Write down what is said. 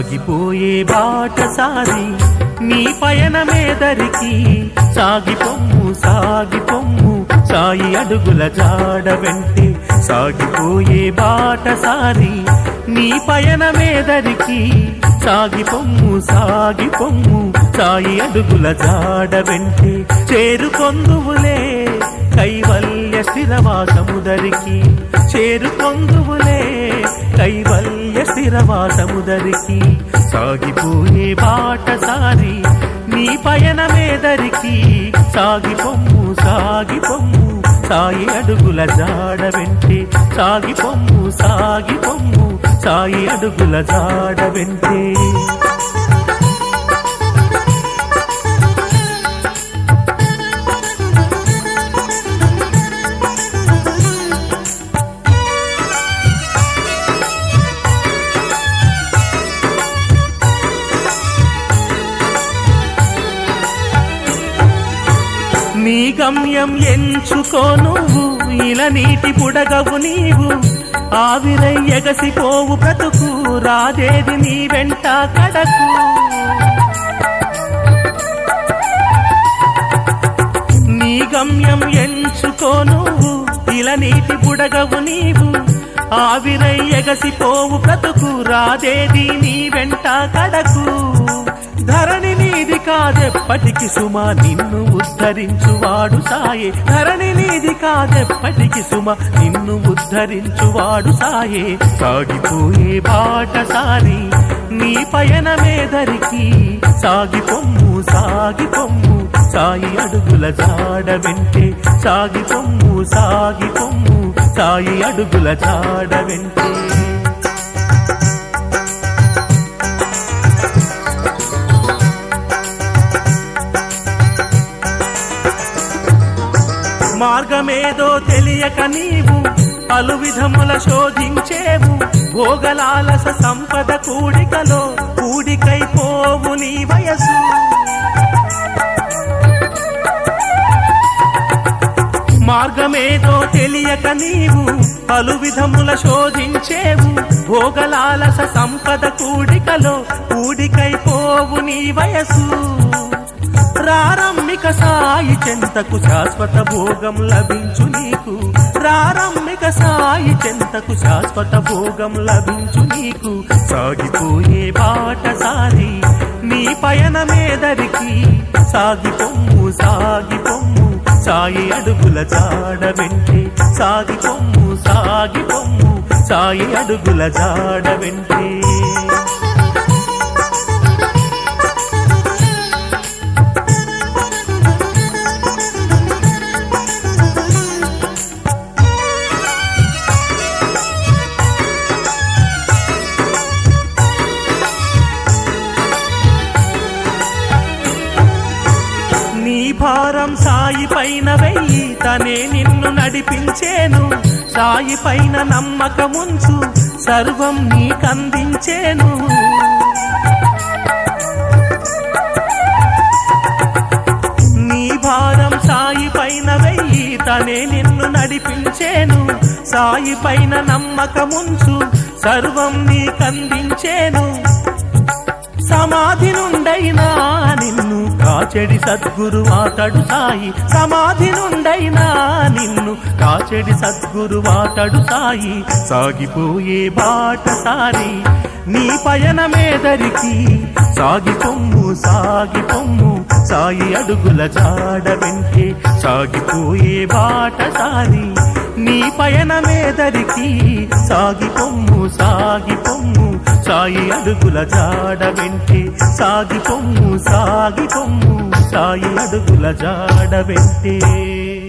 సాగిపోయే బాటసారి నీ పయనమేదరికి సాగి పొమ్ము సాగి పొమ్ము సాయి అడుగుల జాడ వెంటే సాగిపోయే బాటసారి నీ పయనమేదరికి సాగి పొమ్ము సాగి పొమ్ము సాయి అడుగుల జాడ వెంటే చేరుకొందువులే కైవల్య స్థిరవాసముదరికి చేరుకొందువులే కైవల్య స్థిరవాసముదరికి సాగిపోయే బాటసారి నీ పయనమేదరికి సాగి పొమ్ము సాగి పొమ్ము సాయి అడుగుల జాడ వెంటే సాగి పొమ్ము సాగి పొమ్ము సాయి అడుగుల జాడ వెంటే నీ గమ్యం ఎంచుకో నువ్వు ఇలా నీటి బుడగవు నీవు ఆవిరై ఎగసిపోవు బ్రతుకు రాజేది నీ వెంట కడకు నీ గమ్యం ఎంచుకో నువ్వు ఇలా నీటి బుడగవు నీవు ఆవిరై ఎగసిపోవు బ్రతుకు రాదేది నీ వెంట కడకు ధరణి నీది కాదెప్పటికి సుమ నిన్ను ఉద్ధరించువాడు సాయే ధరణి నీది కాదెప్పటికి సుమ నిన్ను ఉద్ధరించువాడు సాయే సాగిపోయే బాటసారి నీ పయనమేదరికి సాగి పొమ్ము సాగి పొమ్ము సాయి అడుగుల జాడ వెంటే సాగి పొమ్ము సాగి పొమ్ము సాయి అడుగుల జాడ వెంటే మార్గమేదో తెలియక నీవు పలు విధముల శోధించేవు భోగలాలస సంపద కూడికలో కూడికైపోవు నీ వయసు మార్గమేదో తెలియక నీవు పలు విధముల శోధించేవు భోగలాలస సంపద కూడికలో కూడికైపోవు నీ వయసు ప్రారంభిక సాయి చెంతకు శాశ్వత భోగం లభించు నీకు ప్రారంభిక సాయి చెంతకు శాశ్వత భోగం లభించు నీకు సాగిపోయే బాటసారి నీ పయనమేదరికి సాగి పొమ్ము సాగి పొమ్ము సాయి అడుగుల జాడ వెంటే సాగి పొమ్ము సాగి పొమ్ము సాయి అడుగుల జాడ వెంటే నీ భారం సాయి పైన వెయ్యి తనే నిన్ను నడిపించేను సాయి పైన నమ్మకముంచు సర్వం నీకందించేను నీ భారం సాయి పైన వెయ్యి తనే నిన్ను నడిపించేను సాయి పైన నమ్మకముంచు సర్వం నీకందించేను సమాధి నుండైనా నిన్ను కాచెడి సద్గురు వాతడు సాయి సమాధి నుండైనా నిన్ను కాచెడి సద్గురు వాతడు సాయి సాగిపోయే బాట సారి నీ పయనమేదరికి సాగి పొమ్ము సాగి పొమ్ము సాయి అడుగుల జాడ వెంటే సాగిపోయే బాట సారి నీ పయనమేదరికి సాగి పొమ్ము సాగి పొమ్ము సాయి అడుగుల జాడ వెంటే సాగి పొమ్ము సాగి పొమ్ము సాయి అడుగుల జాడ వెంటే